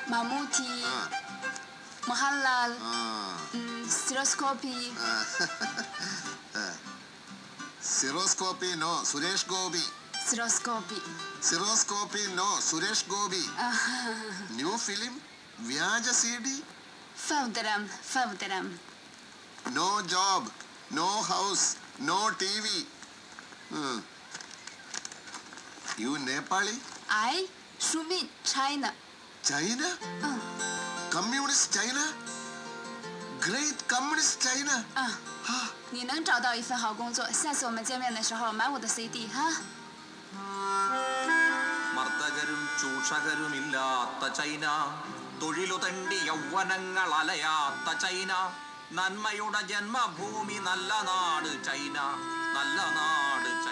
മമ്മൂട്ടി ആ മോഹൻലാൽ ആ സിറോസ്കോപ്പി സിറോസ്കോപ്പി നോ സുരേഷ് ഗോപി സിറോസ്കോപ്പി സിറോസ്കോപ്പി no Suresh Gopi new film വ്യാജ സി ഡി ഫൗദരം ഫൗദരം no job no house no T V യു നേപ്പാളി ഐ ഷുവിൻ China China communist China great communist China 啊，你能找到一份好工作，下次我们见面的时候买我的 CD 哈。 മർദ്ദകരും ചൂഷകരുമില്ലാത്ത ചൈന തൊഴിലു തണ്ടി യൗവനങ്ങൾ അലയാത്ത ചൈന നന്മയുടെ ജന്മഭൂമി നല്ല നാട് ചൈന നല്ല നാട്